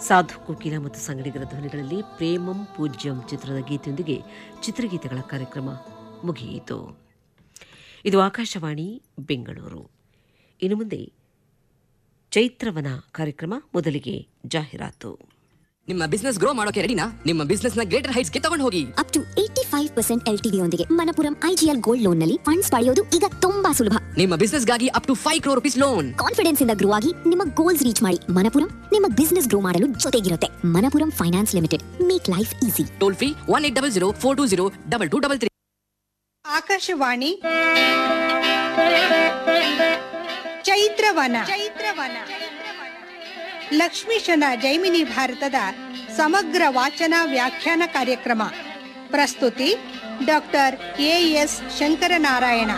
ಸಾಧು ಕೋಕಿಲ ಮತ್ತು ಸಂಗಡಿಗರ ಧ್ವನಿಗಳಲ್ಲಿ ಪ್ರೇಮಂ ಪೂಜ್ಯಂ ಚಿತ್ರದ ಗೀತೆಯೊಂದಿಗೆ ಚಿತ್ರಗೀತೆಗಳ ಕಾರ್ಯಕ್ರಮ ಮುಗಿಯಿತು ಇದು ಆಕಾಶವಾಣಿ ಬೆಂಗಳೂರು ಇನ್ನು ಮುಂದೆ ಚೈತ್ರವನ ಕಾರ್ಯಕ್ರಮ ಮೊದಲಿಗೆ ಜಾಹೀರಾತು ನಿಮ್ಮ ಬಿಸ್ನೆಸ್ ಗ್ರೋ ಮಾಡೋಕೆ ರೆಡಿನಾ ನಿಮ್ಮ ಬಿಸ್ನೆಸ್ ನ ಗ್ರೇಟರ್ ಹೈಟ್ಸ್ ಗೆ ತಗೊಂಡು ಹೋಗಿ up to eighty five percent L T ಯೊಂದಿಗೆ ಮನಪುರಂ ಐಜಿಎಲ್ ಗೋಲ್ಡ್ ಲೋನ್ ನಲ್ಲಿ ಫಂಡ್ಸ್ ಪಡೆಯೋದು ಈಗ ತುಂಬಾ ಸುಲಭ ನಿಮ್ಮ ಬಿಸ್ನೆಸ್ ಗಾಗಿ up to five crore rupees loan confidence ಇಂದ ಗ್ರೋ ಆಗಿ ನಿಮ್ಮ ಗೋಲ್ಸ್ ರೀಚ್ ಮಾಡಿ ಮನಪುರಂ ನಿಮ್ಮ ಬಿಸ್ನೆಸ್ ಗ್ರೋ ಮಾಡಲು ಜೊತೆಗಿರುತ್ತೆ Manappuram finance limited make life easy toll free one eight double zero four two zero double two double three Akashvani Chaitravana Chaitravana ಲಕ್ಷ್ಮೀಶನ ಜೈಮಿನಿ ಭಾರತದ ಸಮಗ್ರ ವಾಚನ ವ್ಯಾಖ್ಯಾನ ಕಾರ್ಯಕ್ರಮ ಪ್ರಸ್ತುತಿ ಡಾಕ್ಟರ್ ಎ ಎಸ್ ಶಂಕರನಾರಾಯಣ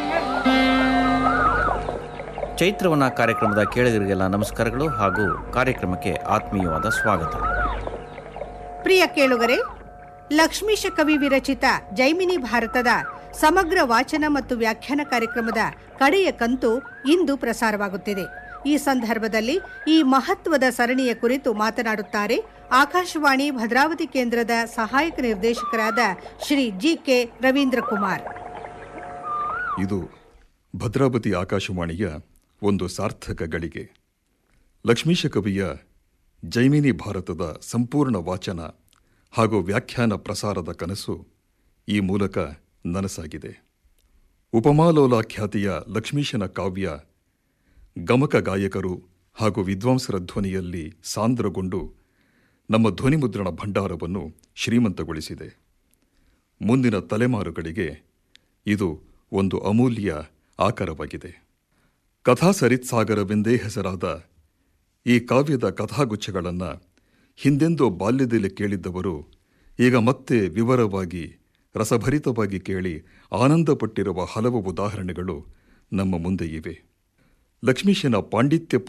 ಚೈತ್ರವನ ಕಾರ್ಯಕ್ರಮದ ಕೇಳಿಗರಿಗೆಲ್ಲ ನಮಸ್ಕಾರಗಳು ಹಾಗೂ ಕಾರ್ಯಕ್ರಮಕ್ಕೆ ಆತ್ಮೀಯವಾದ ಸ್ವಾಗತ ಪ್ರಿಯ ಕೇಳುಗರೆ ಲಕ್ಷ್ಮೀಶ ಕವಿ ವಿರಚಿತ ಜೈಮಿನಿ ಭಾರತದ ಸಮಗ್ರ ವಾಚನ ಮತ್ತು ವ್ಯಾಖ್ಯಾನ ಕಾರ್ಯಕ್ರಮದ ಕಡೆಯ ಕಂತು ಇಂದು ಪ್ರಸಾರವಾಗುತ್ತಿದೆ ಈ ಸಂದರ್ಭದಲ್ಲಿ ಈ ಮಹತ್ವದ ಸರಣಿಯ ಕುರಿತು ಮಾತನಾಡುತ್ತಾರೆ ಆಕಾಶವಾಣಿ ಭದ್ರಾವತಿ ಕೇಂದ್ರದ ಸಹಾಯಕ ನಿರ್ದೇಶಕರಾದ ಶ್ರೀ ಜಿ ಕೆ ರವೀಂದ್ರ ಕುಮಾರ್ ಇದು ಭದ್ರಾವತಿ ಆಕಾಶವಾಣಿಯ ಒಂದು ಸಾರ್ಥಕ ಗಳಿಗೆ ಲಕ್ಷ್ಮೀಶ ಕವಿಯ ಜೈಮಿನಿ ಭಾರತದ ಸಂಪೂರ್ಣ ವಾಚನ ಹಾಗೂ ವ್ಯಾಖ್ಯಾನ ಪ್ರಸಾರದ ಕನಸು ಈ ಮೂಲಕ ನನಸಾಗಿದೆ ಉಪಮಾಲೋಲ ಖ್ಯಾತಿಯ ಲಕ್ಷ್ಮೀಶನ ಕಾವ್ಯ ಗಮಕ ಗಾಯಕರು ಹಾಗೂ ವಿದ್ವಾಂಸರ ಧ್ವನಿಯಲ್ಲಿ ಸಾಂದ್ರಗೊಂಡು ನಮ್ಮ ಧ್ವನಿಮುದ್ರಣ ಭಂಡಾರವನ್ನು ಶ್ರೀಮಂತಗೊಳಿಸಿದೆ ಮುಂದಿನ ತಲೆಮಾರುಗಳಿಗೆ ಇದು ಒಂದು ಅಮೂಲ್ಯ ಆಕರವಾಗಿದೆ ಕಥಾ ಸರಿತ್ಸಾಗರವೆಂದೇ ಹೆಸರಾದ ಈ ಕಾವ್ಯದ ಕಥಾಗುಚ್ಛಗಳನ್ನು ಹಿಂದೆಂದೋ ಬಾಲ್ಯದಲ್ಲಿ ಕೇಳಿದ್ದವರು ಈಗ ಮತ್ತೆ ವಿವರವಾಗಿ ರಸಭರಿತವಾಗಿ ಕೇಳಿ ಆನಂದಪಟ್ಟಿರುವ ಹಲವು ಉದಾಹರಣೆಗಳು ನಮ್ಮ ಮುಂದೆ ಇವೆ ಲಕ್ಷ್ಮೀಶನ ಪಾಂಡಿತ್ಯ